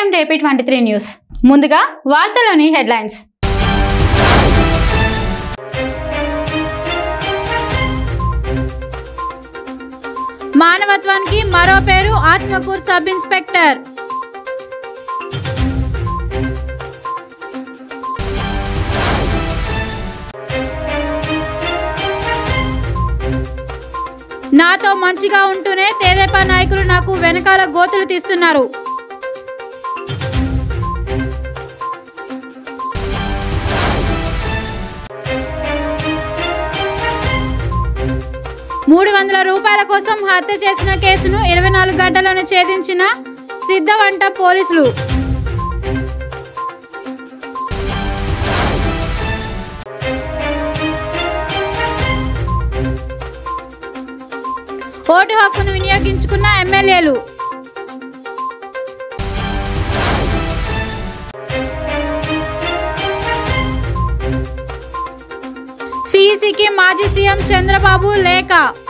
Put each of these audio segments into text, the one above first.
welcome to AP twenty three news ముందుగా వార్తలోని headlines మానవత్వానికి మరో పేరు ఆత్మకూర్ సబ్ ఇన్స్పెక్టర్ నాతో మంచిగా ఉంటూనే తేదేపా నాయకులు నాకు వెనకాల గోతులు తీస్తున్నారు మూడు వందల రూపాయల కోసం హత్య చేసిన కేసును ఇరవై నాలుగు గంటలను ఛేదించిన సిద్ధవంట పోలీసులు ఓటు హక్కును వినియోగించుకున్న ఎమ్మెల్యేలు సిఈసికి మాజీ సీఎం చంద్రబాబు లేఖ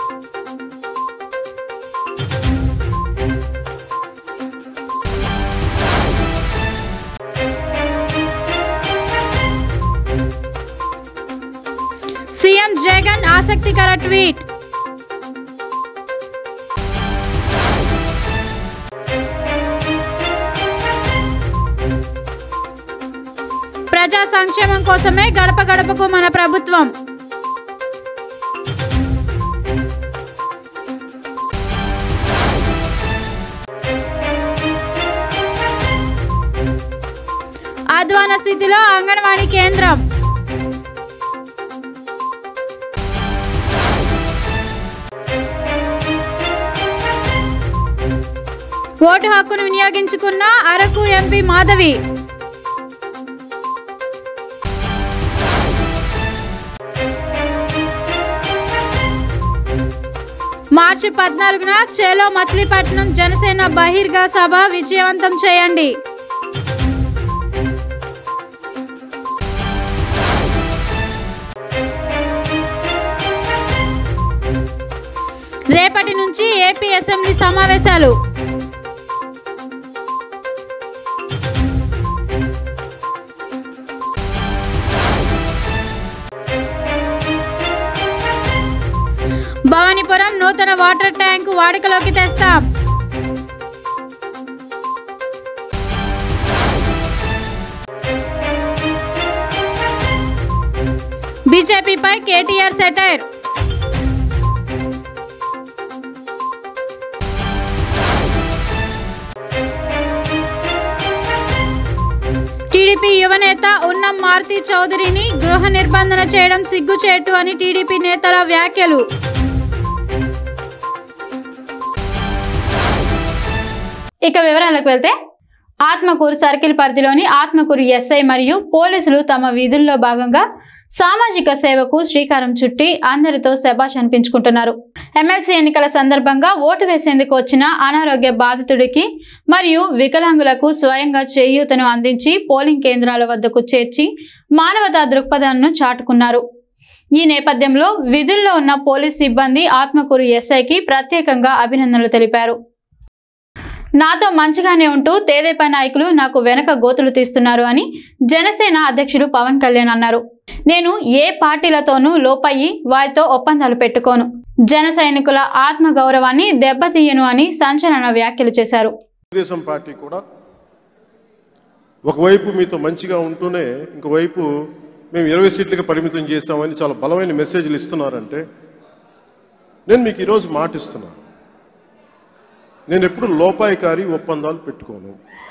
సీఎం జగన్ ఆసక్తికర ట్వీట్ ప్రజా సంక్షేమం కోసమే గడప గడపకు మన ప్రభుత్వం అధ్వాన స్థితిలో అంగన్వాడీ కేంద్రం ఓటు హక్కును వినియోగించుకున్న అరకు ఎంపీ మాధవి మార్చి పద్నాలుగున చేలో మచిలీపట్నం జనసేన బహిర్గ సభ విజయవంతం చేయండి రేపటి నుంచి ఏపీ అసెంబ్లీ సమావేశాలు భవానీపురం నూతన వాటర్ ట్యాంకు వాడుకలోకి తెస్తాం బీజేపీపై కేటీఆర్ సెటైర్ టీడీపీ యువనేత ఉన్నం మారుతి చౌదరిని గృహ నిర్బంధన చేయడం సిగ్గుచేటు అని టీడీపీ నేతల వ్యాఖ్యలు ఇక వివరాలకు వెళ్తే ఆత్మకూరు సర్కిల్ పరిధిలోని ఆత్మకూరు ఎస్ఐ మరియు పోలీసులు తమ విధుల్లో భాగంగా సామాజిక సేవకు శ్రీకారం చుట్టి అందరితో శబాష్ అనిపించుకుంటున్నారు ఎమ్మెల్సీ ఎన్నికల సందర్భంగా ఓటు వేసేందుకు వచ్చిన అనారోగ్య బాధితుడికి మరియు వికలాంగులకు స్వయంగా చేయూతను అందించి పోలింగ్ కేంద్రాల వద్దకు చేర్చి మానవతా దృక్పథాలను చాటుకున్నారు ఈ నేపథ్యంలో విధుల్లో ఉన్న పోలీస్ సిబ్బంది ఆత్మకూరు ఎస్ఐకి ప్రత్యేకంగా అభినందనలు తెలిపారు నాతో మంచిగానే ఉంటూ తేదేపా నాయకులు నాకు వెనక గోతులు తీస్తున్నారు అని జనసేన అధ్యక్షుడు పవన్ కళ్యాణ్ అన్నారు నేను ఏ పార్టీలతోనూ లోపయ్యి వారితో ఒప్పందాలు పెట్టుకోను జన సైనికుల ఆత్మ గౌరవాన్ని దెబ్బతీయను అని సంచలన వ్యాఖ్యలు చేశారు తెలుగుదేశం పార్టీ కూడా ఒకవైపు మీతో మంచిగా ఉంటూనే ఇంకోవైపు మేము ఇరవై సీట్లకు పరిమితం చేశామని చాలా బలమైన మెసేజ్లు ఇస్తున్నారంటే నేను మీకు ఈరోజు మాట ఇస్తున్నాను నేను ఎప్పుడు లోపాయికారి ఒప్పందాలు పెట్టుకోను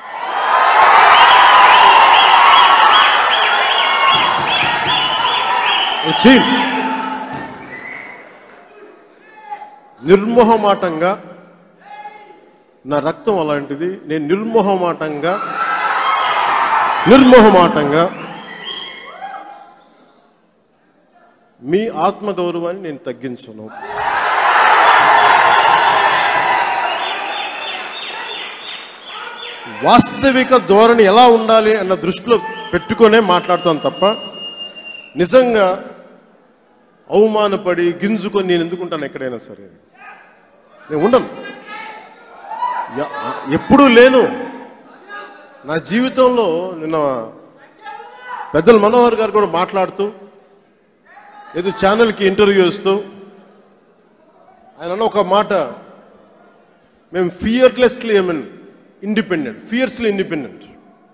వచ్చి నిర్మోహమాటంగా నా రక్తం అలాంటిది నేను నిర్మోహమాటంగా నిర్మోహమాటంగా మీ ఆత్మగౌరవాన్ని నేను తగ్గించను వాస్తవిక ధోరణి ఎలా ఉండాలి అన్న దృష్టిలో పెట్టుకొనే మాట్లాడతాను తప్ప నిజంగా అవమానపడి గింజుకొని నేను ఎందుకుంటాను ఎక్కడైనా సరే నేను ఉండను ఎ- ఎప్పుడూ లేను నా జీవితంలో నిన్న పెద్దల మనోహర్ గారు కూడా మాట్లాడుతూ ఏదో ఛానల్కి ఇంటర్వ్యూ ఇస్తూ ఆయన అన్న ఒక మాట మేము fearlessly I mean independent fiercely independent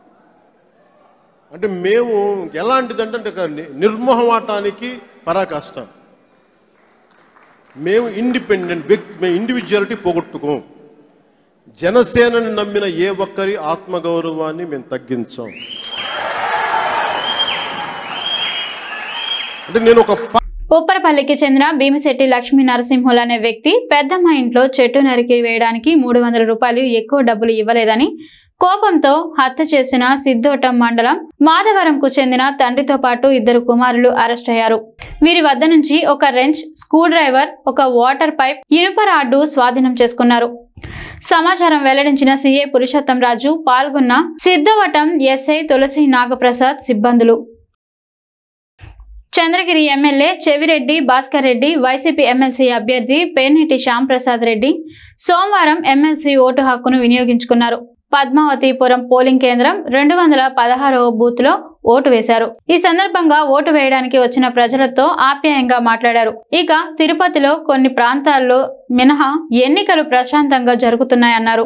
అంటే మేము ఎలాంటిదంటే అంటే ఒక ని- నిర్మోహమాటానికి పరాకాష్ట మేము ఇండిపెండెంట్ వ్యక్తి మేము ఇండివిజువాలిటీ పోగొట్టుకోం జనసేనని నమ్మిన ఏ ఒక్కరి ఆత్మగౌరవాన్ని మేము తగ్గించాం అంటే నేను ఒక ప- ఉప్పరపల్లికి చెందిన భీమిశెట్టి లక్ష్మీ నరసింహులు అనే వ్యక్తి పెద్దమ్మ ఇంట్లో చెట్టు నరికి వేయడానికి మూడు వందల రూపాయలు ఎక్కువ డబ్బులు ఇవ్వలేదని కోపంతో హత్య చేసిన సిద్ధోటం మండలం మాధవరంకు చెందిన తండ్రితో పాటు ఇద్దరు కుమారులు అరెస్ట్ అయ్యారు వీరి వద్ద నుంచి ఒక రెంచ్ స్క్రూ డ్రైవర్ ఒక వాటర్ పైప్ ఇనుప రాడ్డు స్వాధీనం చేసుకున్నారు సమాచారం వెల్లడించిన సీఏ పురుషోత్తం రాజు పాల్గొన్న సిద్ధవటం ఎస్ఐ తులసి నాగప్రసాద్ సిబ్బందులు Chandragiri MLA Chevireddy Bhaskar Reddy YCP MLC అభ్యర్థి పేర్నిటి శ్యాంప్రసాద్ రెడ్డి సోమవారం ఎమ్మెల్సీ ఓటు హక్కును వినియోగించుకున్నారు పద్మావతిపురం పోలింగ్ కేంద్రం రెండు వందల పదహారవ బూత్ లో ఓటు వేశారు ఈ సందర్భంగా ఓటు వేయడానికి వచ్చిన ప్రజలతో ఆప్యాయంగా మాట్లాడారు ఇక తిరుపతిలో కొన్ని ప్రాంతాల్లో మినహా ఎన్నికలు ప్రశాంతంగా జరుగుతున్నాయన్నారు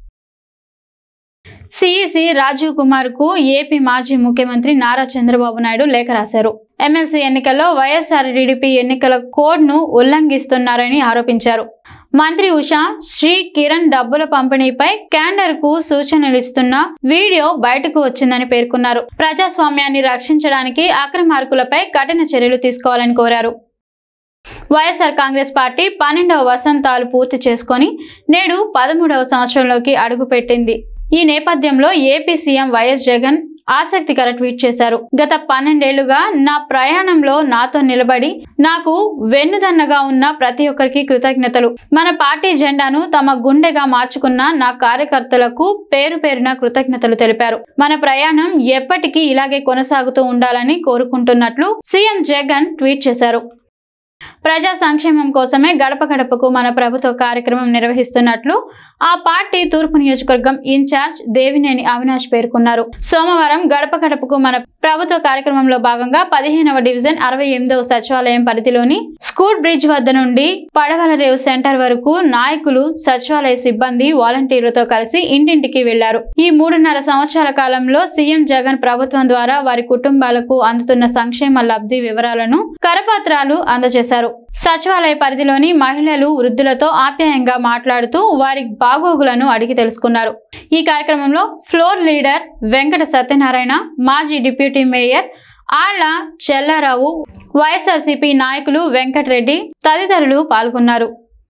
సిఈసి రాజీవ్ కుమార్ కు ఏపీ మాజీ ముఖ్యమంత్రి నారా చంద్రబాబు నాయుడు లేఖ రాశారు ఎమ్మెల్సీ ఎన్నికల్లో వైఎస్ఆర్ టీడీపీ ఎన్నికల కోడ్ ను ఉల్లంఘిస్తున్నారని ఆరోపించారు మంత్రి ఉషా శ్రీ కిరణ్ డబ్బుల పంపిణీపై క్యాండర్ కు సూచనలు ఇస్తున్న వీడియో బయటకు వచ్చిందని పేర్కొన్నారు ప్రజాస్వామ్యాన్ని రక్షించడానికి అక్రమార్కులపై కఠిన చర్యలు తీసుకోవాలని కోరారు వైఎస్ఆర్ కాంగ్రెస్ పార్టీ పన్నెండవ వసంతాలు పూర్తి చేసుకొని నేడు పదమూడవ సంవత్సరంలోకి అడుగుపెట్టింది ఈ నేపథ్యంలో ఏపీ సీఎం వైఎస్ జగన్ ఆసక్తికర ట్వీట్ చేశారు గత పన్నెండేళ్లుగా నా ప్రయాణంలో నాతో నిలబడి నాకు వెన్నుదన్నగా ఉన్న ప్రతి ఒక్కరికి కృతజ్ఞతలు మన పార్టీ జెండాను తమ గుండెగా మార్చుకున్న నా కార్యకర్తలకు పేరు పేరున కృతజ్ఞతలు తెలిపారు మన ప్రయాణం ఎప్పటికీ ఇలాగే కొనసాగుతూ ఉండాలని కోరుకుంటున్నట్లు సీఎం జగన్ ట్వీట్ చేశారు ప్రజా సంక్షేమం కోసమే గడప గడపకు మన ప్రభుత్వ కార్యక్రమం నిర్వహిస్తున్నట్లు ఆ పార్టీ తూర్పు నియోజకవర్గం ఇన్ఛార్జ్ దేవినేని అవినాష్ పేర్కొన్నారు సోమవారం గడప గడపకు మన ప్రభుత్వ కార్యక్రమంలో భాగంగా పదిహేనవ డివిజన్ అరవై ఎనిమిదవ సచివాలయం పరిధిలోని స్కూల్ బ్రిడ్జ్ వద్ద నుండి పడవల రేవు సెంటర్ వరకు నాయకులు సచివాలయ సిబ్బంది వాలంటీర్లతో కలిసి ఇంటింటికి వెళ్లారు ఈ మూడున్నర సంవత్సరాల కాలంలో సీఎం జగన్ ప్రభుత్వం ద్వారా వారి కుటుంబాలకు అందుతున్న సంక్షేమ లబ్ధి వివరాలను కరపత్రాలు అందజేశారు సచివాలయ పరిధిలోని మహిళలు వృద్ధులతో ఆప్యాయంగా మాట్లాడుతూ వారి బాగోగులను అడిగి తెలుసుకున్నారు ఈ కార్యక్రమంలో ఫ్లోర్ లీడర్ వెంకట సత్యనారాయణ మాజీ deputy mayor Alla Chellarao YSRCP నాయకులు వెంకటరెడ్డి తదితరులు పాల్గొన్నారు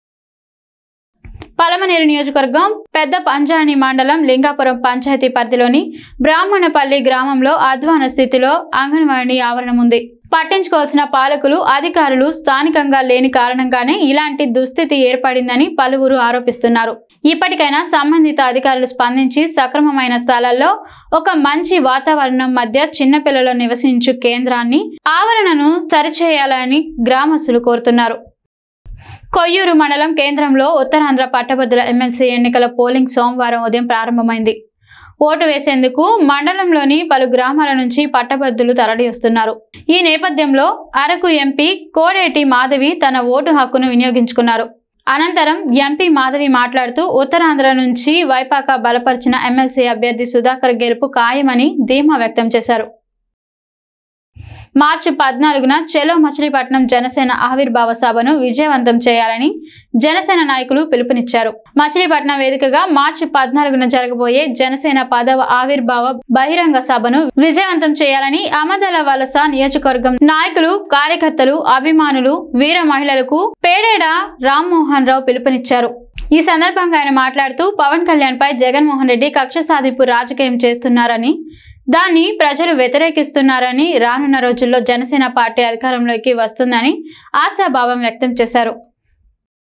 పలమనేరు నియోజకవర్గం పెద్ద పంజాని మండలం లింగాపురం పంచాయతీ పరిధిలోని బ్రాహ్మణపల్లి గ్రామంలో అధ్వాన స్థితిలో అంగన్వాడీ ఆవరణం ఉంది పట్టించుకోవాల్సిన పాలకులు అధికారులు స్థానికంగా లేని కారణంగానే ఇలాంటి దుస్థితి ఏర్పడిందని పలువురు ఆరోపిస్తున్నారు ఇప్పటికైనా సంబంధిత అధికారులు స్పందించి సక్రమమైన స్థలాల్లో ఒక మంచి వాతావరణం మధ్య చిన్నపిల్లలు నివసించు కేంద్రాన్ని ఆవరణను సరిచేయాలని గ్రామస్తులు కోరుతున్నారు కొయ్యూరు మండలం కేంద్రంలో ఉత్తరాంధ్ర పట్టభద్రుల ఎమ్మెల్సీ ఎన్నికల పోలింగ్ సోమవారం ఉదయం ప్రారంభమైంది ఓటు వేసేందుకు మండలంలోని పలు గ్రామాల నుంచి పట్టభద్రులు తరలి వస్తున్నారు ఈ నేపథ్యంలో అరకు ఎంపీ కోడేటి మాధవి తన ఓటు హక్కును వినియోగించుకున్నారు అనంతరం ఎంపీ మాధవి మాట్లాడుతూ ఉత్తరాంధ్ర నుంచి వైపాక బలపరిచిన ఎమ్మెల్సీ అభ్యర్థి సుధాకర్ గెలుపు ఖాయమని ధీమా వ్యక్తం చేశారు మార్చి పద్నాలుగున చెలో మచిలీపట్నం జనసేన ఆవిర్భావ సభను విజయవంతం చేయాలని జనసేన నాయకులు పిలుపునిచ్చారు మచిలీపట్నం వేదికగా మార్చి పద్నాలుగున జరగబోయే జనసేన పదవ ఆవిర్భావ బహిరంగ సభను విజయవంతం చేయాలని అమదల వలస నియోజకవర్గం నాయకులు కార్యకర్తలు అభిమానులు వీర మహిళలకు పేడేడ రామ్మోహన్ రావు పిలుపునిచ్చారు ఈ సందర్భంగా ఆయన మాట్లాడుతూ పవన్ కళ్యాణ్ పై జగన్మోహన్ రెడ్డి కక్ష సాధింపు రాజకీయం చేస్తున్నారని దాన్ని ప్రజలు వ్యతిరేకిస్తున్నారని రానున్న రోజుల్లో జనసేన పార్టీ అధికారంలోకి వస్తుందని ఆశాభావం వ్యక్తం చేశారు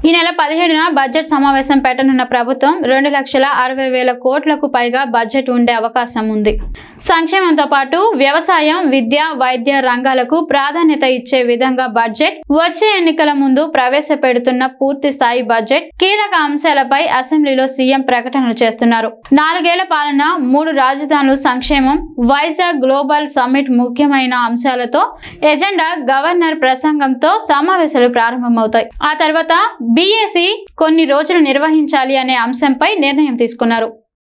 ఈ నెల పదిహేడున బడ్జెట్ సమావేశం పెట్టనున్న ప్రభుత్వం రెండు లక్షల అరవై వేల కోట్లకు పైగా బడ్జెట్ ఉండే అవకాశం ఉంది సంక్షేమంతో పాటు వ్యవసాయం విద్య వైద్య రంగాలకు ప్రాధాన్యత ఇచ్చే విధంగా బడ్జెట్ వచ్చే ఎన్నికల ముందు ప్రవేశపెడుతున్న పూర్తి స్థాయి బడ్జెట్ కీలక అంశాలపై అసెంబ్లీలో సీఎం ప్రకటనలు చేస్తున్నారు నాలుగేళ్ల పాలన మూడు రాజధానులు సంక్షేమం వైజాగ్ గ్లోబల్ సమ్మిట్ ముఖ్యమైన అంశాలతో ఎజెండా గవర్నర్ ప్రసంగంతో సమావేశాలు ప్రారంభమవుతాయి ఆ తర్వాత బీఏసీ కొన్ని రోజులు నిర్వహించాలి అనే అంశంపై నిర్ణయం తీసుకున్నారు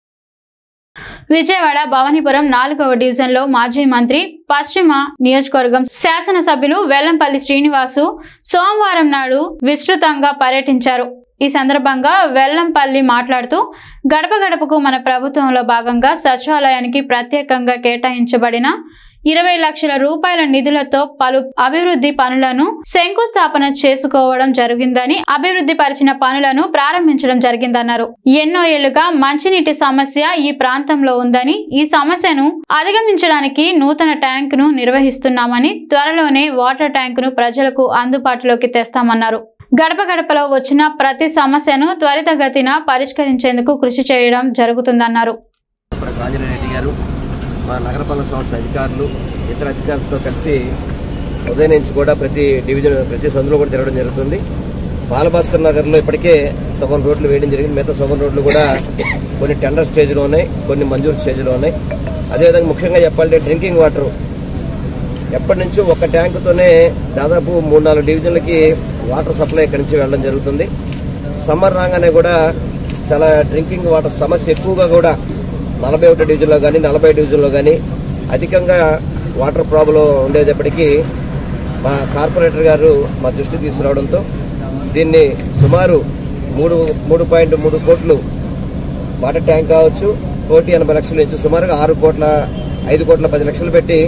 విజయవాడ భవానీపురం నాలుగవ డివిజన్లో మాజీ మంత్రి పశ్చిమ నియోజకవర్గం శాసనసభ్యులు వెల్లంపల్లి శ్రీనివాసు సోమవారం నాడు విస్తృతంగా పర్యటించారు ఈ సందర్భంగా వెల్లంపల్లి మాట్లాడుతూ గడప గడపకు మన ప్రభుత్వంలో భాగంగా సచివాలయానికి ప్రత్యేకంగా కేటాయించబడిన ఇరవై లక్షల రూపాయల నిధులతో పలు అభివృద్ధి పనులను శంకుస్థాపన చేసుకోవడం జరిగిందని అభివృద్ధి పరిచిన పనులను ప్రారంభించడం జరిగిందన్నారు ఎన్నో ఏళ్లుగా మంచినీటి సమస్య ఈ ప్రాంతంలో ఉందని ఈ సమస్యను అధిగమించడానికి నూతన ట్యాంకును నిర్వహిస్తున్నామని త్వరలోనే వాటర్ ట్యాంకును ప్రజలకు అందుబాటులోకి తెస్తామన్నారు గడప గడపలో వచ్చిన ప్రతి సమస్యను త్వరితగతిన పరిష్కరించేందుకు కృషి చేయడం జరుగుతుందన్నారు ఇప్పుడు రాజరెడ్డి గారు మా నగరపాలక సంస్థ అధికారులు ఇతర అధికారులతో కలిసి ఉదయం నుంచి కూడా ప్రతి డివిజన్ ప్రతి సందులో కూడా తిరగడం జరుగుతుంది బాలభాస్కర్ నగర్లో ఇప్పటికే సగం రోడ్లు వేయడం జరిగింది మిగతా సగం రోడ్లు కూడా కొన్ని టెండర్ స్టేజ్లో ఉన్నాయి కొన్ని మంజూరు స్టేజ్లో ఉన్నాయి అదేవిధంగా ముఖ్యంగా చెప్పాలంటే డ్రింకింగ్ వాటర్ ఎప్పటి నుంచో ఒక ట్యాంకుతోనే దాదాపు మూడు నాలుగు డివిజన్లకి వాటర్ సప్లై ఇక్కడి నుంచి వెళ్ళడం జరుగుతుంది సమ్మర్ రాగానే కూడా చాలా డ్రింకింగ్ వాటర్ సమస్య ఎక్కువగా కూడా నలభై ఒకటి డివిజన్లో కానీ నలభై డివిజన్లో కానీ అధికంగా వాటర్ ప్రాబ్లం ఉండేటప్పటికీ మా కార్పొరేటర్ గారు మా దృష్టికి తీసుకురావడంతో దీన్ని సుమారు మూడు మూడు పాయింట్ మూడు కోట్లు వాటర్ ట్యాంక్ కావచ్చు కోటి ఎనభై లక్షలు నుంచి సుమారుగా ఆరు కోట్ల ఐదు కోట్ల పది లక్షలు పెట్టి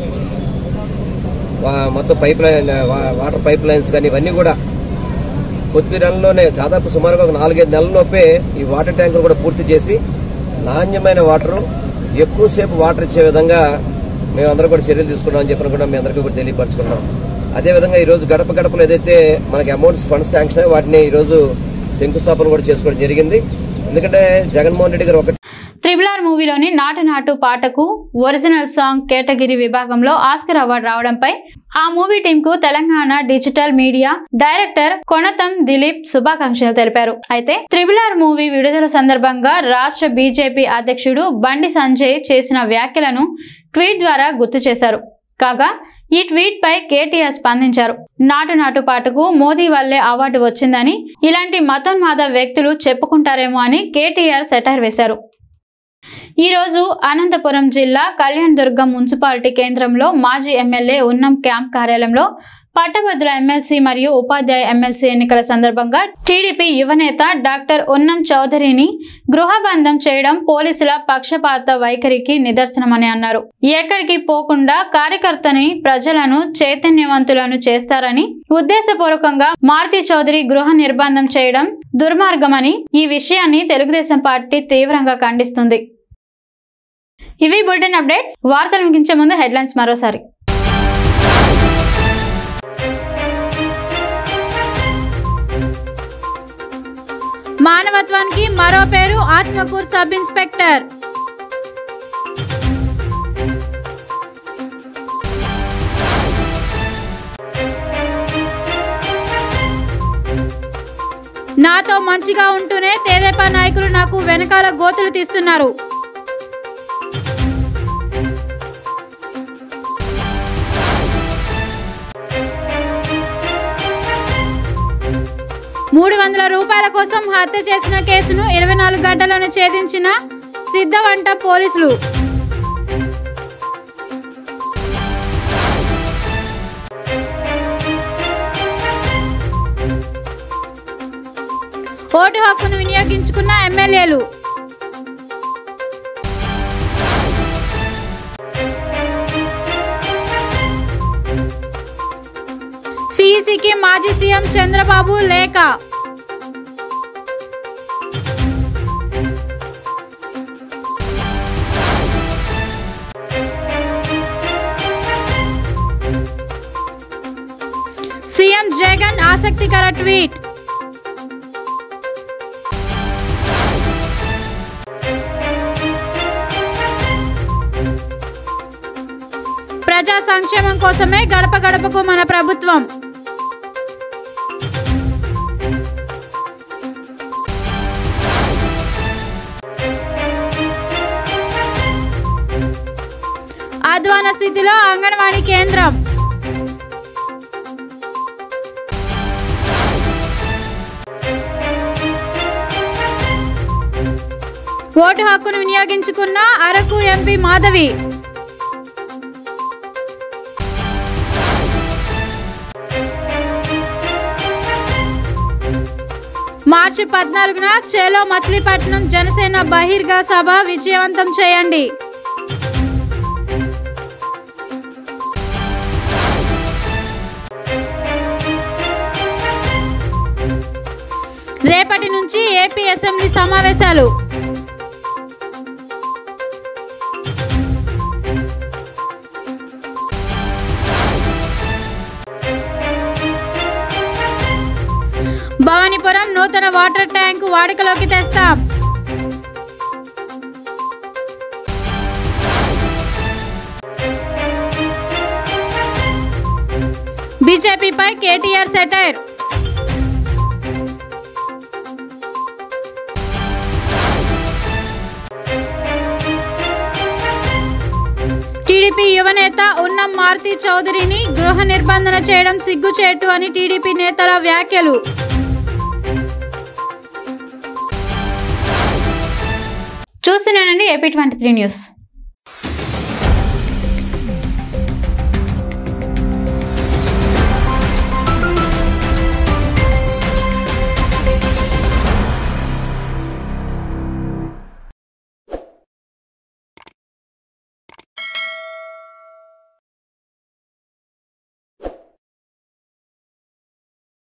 వా- మొత్తం పైప్ లైన్ వా- వాటర్ పైప్ లైన్స్ కానీ ఇవన్నీ కూడా కొద్ది నెలల్లోనే దాదాపు సుమారుగా ఒక నాలుగైదు నెలల్లోపే ఈ వాటర్ ట్యాంకులు కూడా పూర్తి చేసి నాణ్యమైన వాటర్ ఎక్కువసేపు వాటర్ ఇచ్చే విధంగా మేమందరం కూడా చర్యలు తీసుకున్నామని చెప్పిన కూడా మీ అందరికీ కూడా తెలియపరచుకున్నాం అదేవిధంగా ఈ రోజు గడప గడపలో ఏదైతే మనకి అమౌంట్స్ ఫండ్స్ శాంక్షన్ అయ్యాయో వాటిని ఈ రోజు శంకుస్థాపన కూడా చేసుకోవడం జరిగింది ఎందుకంటే జగన్మోహన్ రెడ్డి గారు ఒకటి త్రిబుల్ ఆర్ మూవీలోని నాటు నాటు పాటకు ఒరిజినల్ సాంగ్ కేటగిరీ విభాగంలో ఆస్కర్ అవార్డు రావడంపై ఆ మూవీ టీం కు Telangana digital media director Konatham Dileep శుభాకాంక్షలు తెలిపారు అయితే త్రిబుల్ ఆర్ మూవీ విడుదల సందర్భంగా రాష్ట్ర బీజేపీ అధ్యక్షుడు బండి సంజయ్ చేసిన వ్యాఖ్యలను ట్వీట్ ద్వారా గుర్తు చేశారు కాగా ఈ ట్వీట్ పై కేటీఆర్ స్పందించారు నాటు నాటు పాటకు మోదీ వల్లే అవార్డు వచ్చిందని ఇలాంటి మతోన్మాద వ్యక్తులు చెప్పుకుంటారేమో అని కేటీఆర్ సెటైర్ వేశారు ఈ రోజు అనంతపురం జిల్లా కళ్యాణ్ దుర్గం మున్సిపాలిటీ కేంద్రంలో మాజీ ఎమ్మెల్యే ఉన్నం క్యాంప్ కార్యాలయంలో పట్టభద్రుల ఎమ్మెల్సీ మరియు ఉపాధ్యాయ ఎమ్మెల్సీ ఎన్నికల సందర్భంగా టీడీపీ యువనేత డాక్టర్ ఉన్నం చౌదరిని గృహబంధం చేయడం పోలీసుల పక్షపాత వైఖరికి నిదర్శనమని అన్నారు ఎక్కడికి పోకుండా కార్యకర్తని ప్రజలను చైతన్యవంతులను చేస్తారని ఉద్దేశపూర్వకంగా మారుతి చౌదరి గృహ నిర్బంధం చేయడం దుర్మార్గమని ఈ విషయాన్ని తెలుగుదేశం పార్టీ తీవ్రంగా ఖండిస్తుంది ఇవి బులెటిన్ అప్డేట్స్ వార్తలు ముగించే ముందు హెడ్లైన్స్ మరోసారి మానవత్వానికి మరో పేరు ఆత్మకూర్ సబ్ ఇన్స్పెక్టర్ నాతో మంచిగా ఉంటూనే తెదేపా నాయకులు నాకు వెనకాల గోతులు తీస్తున్నారు మూడు వందల రూపాయల కోసం హత్య చేసిన కేసును ఇరవై నాలుగు గంటలను ఛేదించిన సిద్ధవంట పోలీసులు ఓటు హక్కును వినియోగించుకున్న ఎమ్మెల్యేలు సిఈసికి మాజీ సీఎం చంద్రబాబు లేఖ సీఎం జగన్ ఆసక్తికర ట్వీట్ ప్రజా సంక్షేమం కోసమే గడప గడపకు మన ప్రభుత్వం అధ్వాన స్థితిలో అంగన్వాడీ కేంద్రం ఓటు హక్కును వినియోగించుకున్న అరకు ఎంపీ మాధవి మార్చి పద్నాలుగున చేలో మచిలీపట్నం జనసేన బహిర్గ సభ విజయవంతం చేయండి రేపటి నుంచి ఏపీ అసెంబ్లీ సమావేశాలు భవానీపురం నూతన వాటర్ ట్యాంకు వాడుకలోకి తెస్తాం బీజేపీపై కేటీఆర్ సెటైర్ టీడీపీ యువనేత ఉన్నం మారుతి చౌదరిని గృహ నిర్బంధన చేయడం సిగ్గుచేటు అని టీడీపీ నేతల వ్యాఖ్యలు చూస్తున్నానండి ఏపీ ట్వంటీ త్రీ న్యూస్